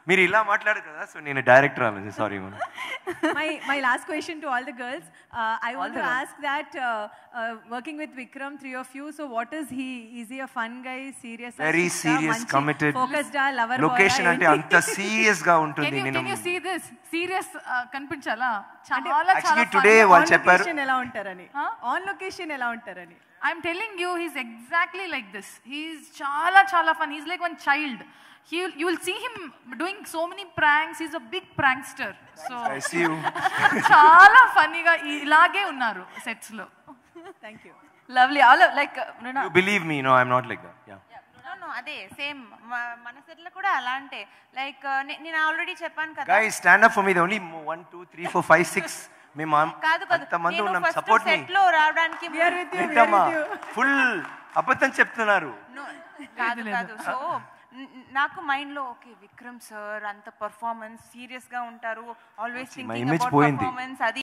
మీరు ఇలా మాట్లాడారు కదా సో నేను డైరెక్టర్ అన్నది సారీ మనం my my last question to all the girls. Uh, I want to ask that uh, uh, working with Vikram, three of you. So what is he? Is he a fun guy? Serious? Very serious committed Focused, ah, lover boy, location ah, అంటే అంత serious గా ఉంటుంది can you నేను can you see this serious కనిపించాలా చాలా actually చాలా today వాళ్ళు చెప్పారు లొకేషన్ ఎలా ఉంటారని ఆన్ లొకేషన్ ఎలా ఉంటారని I'm telling you he's exactly like this he's చాలా చాలా fun he's like one child he you will see him doing so many pranks he's a big prankster so I see you చాలా ఫన్నీగా ఇలాగే ఉన్నారు sets లో thank you lovely all like you believe me no I'm not like that yeah no అదే same మన సెట్లో కూడా అలాంటే లైక్ నేను ఆల్రెడీ చెప్పాను కదా guys stand up for me only one two three four five six మేము కాదు కాదు అంతమంది నేను ఉన్నాం ఫస్ట్ సపోర్ట్ మీ సెట్ లో రావడానికి వింటమ్మా ఫుల్ అబద్ధం చెప్తున్నారు No, కాదు కాదు సో నాకు మైండ్ లో ఓకే విక్రమ్ సార్ అంత పర్ఫార్మెన్స్ సీరియస్ గా ఉంటారు always My thinking image about పోయింది. పర్ఫార్మెన్స్ అది